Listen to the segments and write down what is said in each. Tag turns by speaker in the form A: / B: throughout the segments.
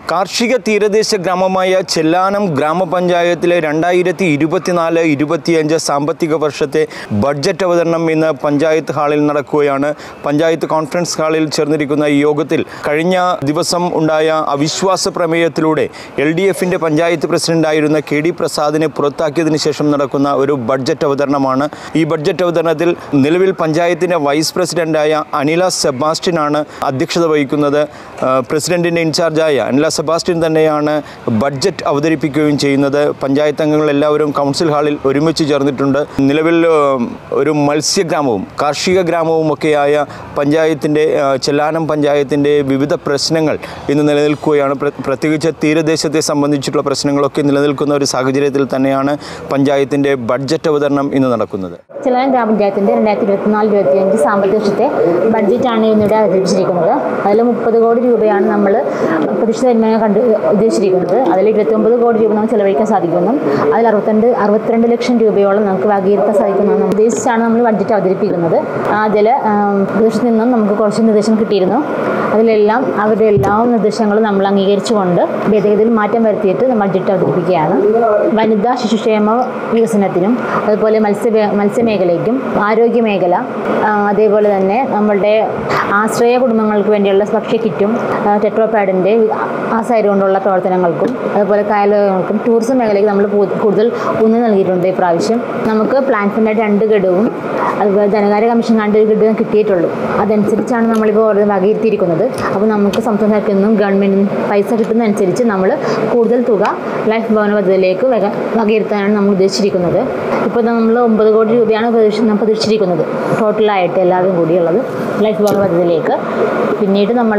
A: കാർഷിക തീരദേശ ഗ്രാമമായ ചെല്ലാനം ഗ്രാമപഞ്ചായത്തിലെ രണ്ടായിരത്തി ഇരുപത്തിനാല് ഇരുപത്തിയഞ്ച് സാമ്പത്തിക വർഷത്തെ ബഡ്ജറ്റ് അവതരണം ഇന്ന് പഞ്ചായത്ത് ഹാളിൽ നടക്കുകയാണ് പഞ്ചായത്ത് കോൺഫറൻസ് ഹാളിൽ ചേർന്നിരിക്കുന്ന ഈ യോഗത്തിൽ കഴിഞ്ഞ ദിവസം ഉണ്ടായ അവിശ്വാസ പ്രമേയത്തിലൂടെ എൽ ഡി എഫിൻ്റെ പഞ്ചായത്ത് പ്രസിഡന്റായിരുന്ന കെ ഡി പ്രസാദിനെ പുറത്താക്കിയതിനു ശേഷം നടക്കുന്ന ഒരു ബഡ്ജറ്റ് അവതരണമാണ് ഈ ബഡ്ജറ്റ് അവതരണത്തിൽ നിലവിൽ പഞ്ചായത്തിൻ്റെ വൈസ് പ്രസിഡന്റായ അനില സെബാസ്റ്റ്യനാണ് അധ്യക്ഷത വഹിക്കുന്നത് ആ, പ്രസിഡന്റിൻ്റെ ഇൻചാർജായ അനില സെബാസ്റ്റ്യൻ തന്നെയാണ് ബഡ്ജറ്റ് അവതരിപ്പിക്കുകയും ചെയ്യുന്നത് പഞ്ചായത്ത് അംഗങ്ങൾ എല്ലാവരും കൗൺസിൽ ഹാളിൽ ഒരുമിച്ച് ചേർന്നിട്ടുണ്ട് നിലവിൽ ആ, ഒരു മത്സ്യഗ്രാമവും കാർഷിക ഗ്രാമവും ഒക്കെയായ പഞ്ചായത്തിൻ്റെ ആ, ചെല്ലാനം പഞ്ചായത്തിൻ്റെ വിവിധ പ്രശ്നങ്ങൾ ഇന്ന് നിലനിൽക്കുകയാണ് പ്ര- പ്രത്യേകിച്ച് തീരദേശത്തെ സംബന്ധിച്ചിട്ടുള്ള പ്രശ്നങ്ങളൊക്കെ നിലനിൽക്കുന്ന ഒരു സാഹചര്യത്തിൽ തന്നെയാണ് പഞ്ചായത്തിൻ്റെ ബഡ്ജറ്റ് അവതരണം ഇന്ന് നടക്കുന്നത്
B: ചെലാനം ഗ്രാമപഞ്ചായത്തിൻ്റെ രണ്ടായിരത്തി ഇരുപത്തിനാല് ഇരുപത്തിയഞ്ച് സാമ്പത്തിക വർഷത്തെ ബഡ്ജറ്റാണ് ഇന്നിവിടെ അവതരിപ്പിച്ചിരിക്കുന്നത് അതിൽ മുപ്പത് കോടി രൂപയാണ് നമ്മൾ പ്രതീക്ഷിത വരുമാനം കണ്ട് ഉദ്ദേശിച്ചിരിക്കുന്നത് അതിൽ ഇരുപത്തൊമ്പത് കോടി രൂപ നമുക്ക് ചെലവഴിക്കാൻ സാധിക്കുന്നു അതിൽ അറുപത്തിരണ്ട് അറുപത്തിരണ്ട് ലക്ഷം രൂപയോളം നമുക്ക് വകയിരുത്താൻ സാധിക്കുന്നു ഉദ്ദേശിച്ചാണ് നമ്മൾ ബഡ്ജറ്റ് അവതരിപ്പിക്കുന്നത് അതിൽ പ്രദേശത്ത് നിന്നും നമുക്ക് കുറച്ച് നിർദ്ദേശം കിട്ടിയിരുന്നു അതിലെല്ലാം അവരുടെ എല്ലാ നിർദ്ദേശങ്ങളും നമ്മൾ അംഗീകരിച്ചുകൊണ്ട് ഭേദഗതിയിൽ മാറ്റം വരുത്തിയിട്ട് ബഡ്ജറ്റ് അവതരിപ്പിക്കുകയാണ് വനിതാ ശിശുക്ഷേമ വികസനത്തിനും അതുപോലെ മത്സ്യ മത്സ്യമേഖലയ്ക്കും ആരോഗ്യ മേഖല ആ, അതേപോലെ തന്നെ നമ്മളുടെ ആശ്രയ കുടുംബങ്ങൾക്ക് വേണ്ടിയുള്ള ഭക്ഷ്യ കിറ്റും ആ, ടെട്രോപാഡിൻ്റെ ആ സൈഡ് കൊണ്ടുള്ള പ്രവർത്തനങ്ങൾക്കും അതുപോലെ കായലുകൾക്കും ടൂറിസം മേഖലയ്ക്ക് നമ്മൾ പൂ- കൂടുതൽ ഊന്നൽ നൽകിയിട്ടുണ്ട് ഇപ്രാവശ്യം നമുക്ക് പ്ലാൻ ഫണ്ടായിട്ട് രണ്ട് ഘടകവും അതുപോലെ ധനകാര്യ കമ്മീഷൻ കണ്ട് ഒരു ഘടകം കിട്ടിയിട്ടുള്ളൂ അതനുസരിച്ചാണ് നമ്മളിപ്പോൾ ഓരോ വകയിരുത്തിയിരിക്കുന്നത് അപ്പോൾ നമുക്ക് സംസ്ഥാന സർക്കാരിൽ നിന്നും ഗവൺമെൻറ്റിനും പൈസ കിട്ടുന്നതനുസരിച്ച് നമ്മൾ കൂടുതൽ തുക ലൈഫ് ഭവന പദ്ധതിയിലേക്ക് വക വകയിരുത്താനാണ് നമ്മൾ ഉദ്ദേശിച്ചിരിക്കുന്നത് ഇപ്പോൾ നമ്മൾ ഒമ്പത് കോടി രൂപയാണ് പ്രതീക്ഷ നാം പ്രതീക്ഷിച്ചിരിക്കുന്നത് ടോട്ടലായിട്ട് എല്ലാവരും കൂടിയുള്ളത് ലൈഫ് ഭവന പദ്ധതിയിലേക്ക് പിന്നീട് നമ്മൾ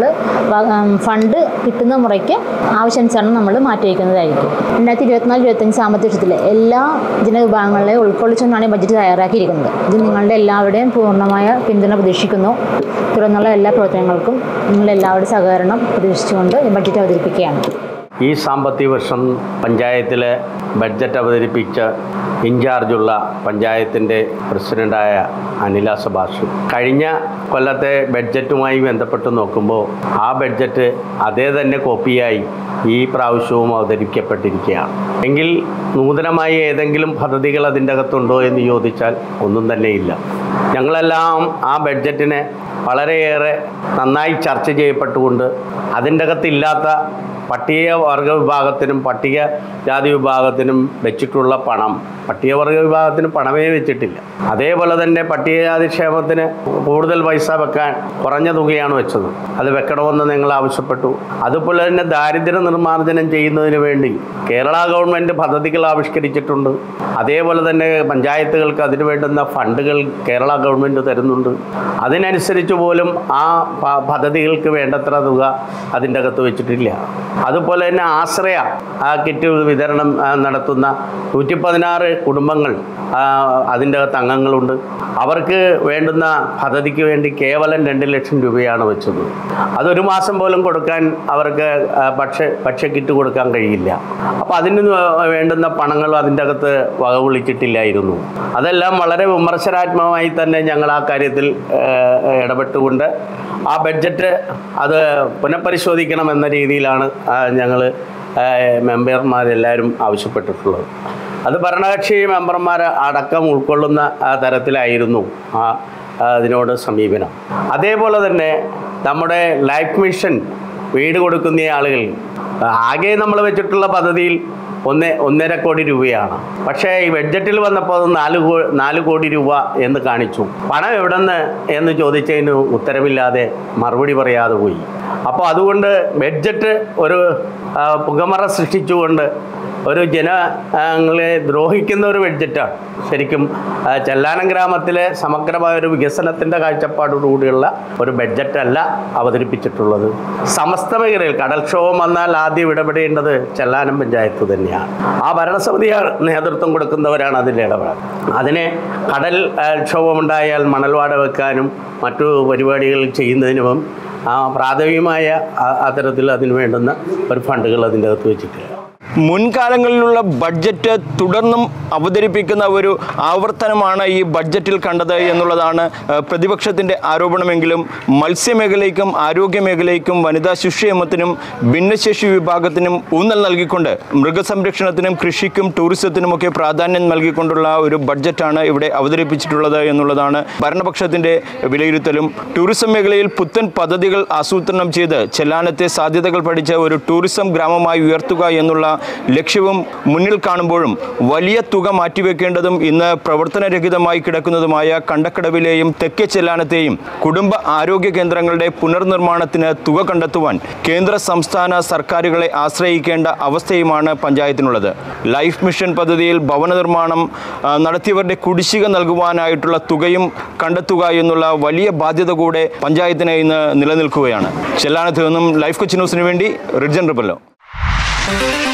B: ഫണ്ട് കിട്ടുന്ന മുറയ്ക്ക് ആവശ്യാനുസരണം നമ്മൾ മാറ്റിവെക്കുന്നതായിരിക്കും രണ്ടായിരത്തി ഇരുപത്തിനാല് ഇരുപത്തഞ്ച് സാമ്പത്തിക വർഷത്തിലെ എല്ലാ ജനവിഭാഗങ്ങളെ ഉൾക്കൊള്ളിച്ചുകൊണ്ടാണ് ഈ ബഡ്ജറ്റ് തയ്യാറാക്കിയിരിക്കുന്നത് ഇത് നിങ്ങളുടെ എല്ലാവരുടെയും പൂർണ്ണമായ പിന്തുണ പ്രതീക്ഷിക്കുന്നു തുടർന്നുള്ള എല്ലാ പ്രവർത്തനങ്ങൾക്കും നിങ്ങളുടെ എല്ലാവരുടെയും സഹകരണം പ്രതീക്ഷിച്ചുകൊണ്ട് ഈ ബഡ്ജറ്റ് അവതരിപ്പിക്കുകയാണ്
C: ഈ സാമ്പത്തിക വർഷം പഞ്ചായത്തിലെ ബഡ്ജറ്റ് അവതരിപ്പിച്ച ഇൻചാർജുള്ള പഞ്ചായത്തിൻ്റെ പ്രസിഡൻ്റായ അനില സുഭാഷ് കഴിഞ്ഞ കൊല്ലത്തെ ബഡ്ജറ്റുമായി ബന്ധപ്പെട്ട് നോക്കുമ്പോൾ ആ ബഡ്ജറ്റ് അതേ തന്നെ കോപ്പിയായി ഈ പ്രാവശ്യവും അവതരിപ്പിക്കപ്പെട്ടിരിക്കുകയാണ് എങ്കിൽ നൂതനമായ ഏതെങ്കിലും പദ്ധതികൾ അതിൻ്റെ അകത്തുണ്ടോ എന്ന് ചോദിച്ചാൽ ഒന്നും തന്നെയില്ല ഞങ്ങളെല്ലാം ആ ബഡ്ജറ്റിനെ വളരെയേറെ നന്നായി ചർച്ച ചെയ്യപ്പെട്ടുകൊണ്ട് അതിൻ്റെ അകത്തില്ലാത്ത പട്ടിക വർഗ വിഭാഗത്തിനും പട്ടിക ജാതി വിഭാഗത്തിനും വെച്ചിട്ടുള്ള പണം പട്ടികവർഗ വിഭാഗത്തിന് പണമേ വെച്ചിട്ടില്ല അതേപോലെ തന്നെ പട്ടികജാതി ക്ഷേമത്തിന് കൂടുതൽ പൈസ വെക്കാൻ കുറഞ്ഞ തുകയാണ് വെച്ചത് അത് വെക്കണമെന്ന് ഞങ്ങൾ ആവശ്യപ്പെട്ടു അതുപോലെ തന്നെ ദാരിദ്ര്യ നിർമ്മാർജ്ജനം ചെയ്യുന്നതിന് വേണ്ടി കേരള ഗവൺമെൻറ് പദ്ധതികൾ ആവിഷ്കരിച്ചിട്ടുണ്ട് അതേപോലെ തന്നെ പഞ്ചായത്തുകൾക്ക് അതിന് വേണ്ടുന്ന ഫണ്ടുകൾ കേരള ഗവൺമെൻറ് തരുന്നുണ്ട് അതിനനുസരിച്ച് പോലും ആ പ- പദ്ധതികൾക്ക് വേണ്ടത്ര തുക അതിൻ്റെ അകത്ത് വെച്ചിട്ടില്ല അതുപോലെ തന്നെ ആശ്രയ ആ കിറ്റ് വിതരണം ആ, നടത്തുന്ന നൂറ്റി പതിനാറ് കുടുംബങ്ങൾ ആ, അതിൻ്റെ അകത്ത് അംഗങ്ങളുണ്ട് അവർക്ക് വേണ്ടുന്ന പദ്ധതിക്ക് വേണ്ടി കേവലം രണ്ട് ലക്ഷം രൂപയാണ് വെച്ചത് അതൊരു മാസം പോലും കൊടുക്കാൻ അവർക്ക് ആ, ഭക്ഷ്യ ഭക്ഷ്യ കിറ്റ് കൊടുക്കാൻ കഴിയില്ല അപ്പോൾ അതിന് വേണ്ടുന്ന പണങ്ങൾ അതിൻ്റെ അകത്ത് വകവിളിച്ചിട്ടില്ലായിരുന്നു അതെല്ലാം വളരെ വിമർശനാത്മകമായി തന്നെ ഞങ്ങൾ ആ കാര്യത്തിൽ ഏഹ്, ഇടപെട്ടുകൊണ്ട് ആ ബഡ്ജറ്റ് അത് പുനഃപരിശോധിക്കണം എന്ന രീതിയിലാണ് ഞങ്ങൾ മെമ്പർമാരെല്ലാവരും ആവശ്യപ്പെട്ടിട്ടുള്ളത് അത് ഭരണകക്ഷി മെമ്പർമാർ അടക്കം ഉൾക്കൊള്ളുന്ന ആ തരത്തിലായിരുന്നു ആ ആ അതിനോട് സമീപനം അതേപോലെ തന്നെ നമ്മുടെ ലൈഫ് മിഷൻ വീട് കൊടുക്കുന്ന ആളുകൾ ആകെ നമ്മൾ വെച്ചിട്ടുള്ള പദ്ധതിയിൽ ഒന്ന് ഒന്നര കോടി രൂപയാണ് പക്ഷേ ഈ ബഡ്ജറ്റിൽ വന്നപ്പോൾ അത് നാല് കോ നാല് കോടി രൂപ എന്ന് കാണിച്ചു പണം എവിടെന്ന് എന്ന് ചോദിച്ചതിന് ഉത്തരവില്ലാതെ മറുപടി പറയാതെ പോയി അപ്പോൾ അതുകൊണ്ട് ബഡ്ജറ്റ് ഒരു ആ, പുകമറ സൃഷ്ടിച്ചുകൊണ്ട് ഒരു ജനങ്ങളെ ദ്രോഹിക്കുന്ന ഒരു ബഡ്ജറ്റാണ് ശരിക്കും ആ, ചെല്ലാനം ഗ്രാമത്തിലെ സമഗ്രമായ ഒരു വികസനത്തിൻ്റെ കാഴ്ചപ്പാടോടുകൂടിയുള്ള ഒരു ബഡ്ജറ്റല്ല അവതരിപ്പിച്ചിട്ടുള്ളത് സമസ്ത മേഖലയിൽ കടൽക്ഷോഭം വന്നാൽ ആദ്യം ഇടപെടേണ്ടത് ചെല്ലാനം പഞ്ചായത്ത് തന്നെയാണ് ആ ഭരണസമിതിയാണ് നേതൃത്വം കൊടുക്കുന്നവരാണ് അതിൽ ഇടപെടുന്നത് അതിനെ കടൽ ആ, ക്ഷോഭമുണ്ടായാൽ മണൽവാട വെക്കാനും മറ്റു പരിപാടികൾ ചെയ്യുന്നതിനും ആ പ്രാഥമികമായ ആ- അത്തരത്തിൽ അതിന് വേണ്ടുന്ന ഒരു ഫണ്ടുകൾ അതിൻ്റെ അകത്ത് വെച്ചിട്ടില്ല
A: മുൻകാലങ്ങളിലുള്ള ബഡ്ജറ്റ് തുടർന്നും അവതരിപ്പിക്കുന്ന ഒരു ആവർത്തനമാണ് ഈ ബഡ്ജറ്റിൽ കണ്ടത് എന്നുള്ളതാണ് ഏഹ്, പ്രതിപക്ഷത്തിൻ്റെ ആരോപണമെങ്കിലും മത്സ്യമേഖലയ്ക്കും ആരോഗ്യ മേഖലയ്ക്കും വനിതാ ശിശുക്ഷേമത്തിനും ഭിന്നശേഷി വിഭാഗത്തിനും ഊന്നൽ നൽകിക്കൊണ്ട് മൃഗസംരക്ഷണത്തിനും കൃഷിക്കും ടൂറിസത്തിനുമൊക്കെ പ്രാധാന്യം നൽകിക്കൊണ്ടുള്ള ഒരു ബഡ്ജറ്റാണ് ഇവിടെ അവതരിപ്പിച്ചിട്ടുള്ളത് എന്നുള്ളതാണ് ഭരണപക്ഷത്തിൻ്റെ വിലയിരുത്തലും ടൂറിസം മേഖലയിൽ പുത്തൻ പദ്ധതികൾ ആസൂത്രണം ചെയ്ത് ചെല്ലാനത്തെ സാധ്യതകൾ പഠിച്ച ഒരു ടൂറിസം ഗ്രാമമായി ഉയർത്തുക എന്നുള്ള ലക്ഷ്യവും മുന്നിൽ കാണുമ്പോഴും വലിയ തുക മാറ്റിവെക്കേണ്ടതും ഇന്ന് പ്രവർത്തനരഹിതമായി കിടക്കുന്നതുമായ കണ്ടക്കടവിലെയും തെക്കേ ചെല്ലാനത്തെയും കുടുംബ ആരോഗ്യ കേന്ദ്രങ്ങളുടെ പുനർനിർമ്മാണത്തിന് തുക കണ്ടെത്തുവാൻ കേന്ദ്ര സംസ്ഥാന സർക്കാരുകളെ ആശ്രയിക്കേണ്ട അവസ്ഥയുമാണ് പഞ്ചായത്തിനുള്ളത് ലൈഫ് മിഷൻ പദ്ധതിയിൽ ഭവന നിർമ്മാണം ആ, നടത്തിയവരുടെ കുടിശ്ശിക നൽകുവാനായിട്ടുള്ള തുകയും കണ്ടെത്തുക എന്നുള്ള വലിയ ബാധ്യത കൂടെ പഞ്ചായത്തിന് ഇന്ന് നിലനിൽക്കുകയാണ് ചെല്ലാനത്ത് നിന്നും ലൈഫ് കൊച്ചി ന്യൂസിന് വേണ്ടി റിഡ്ജൻ റിബല്ലോ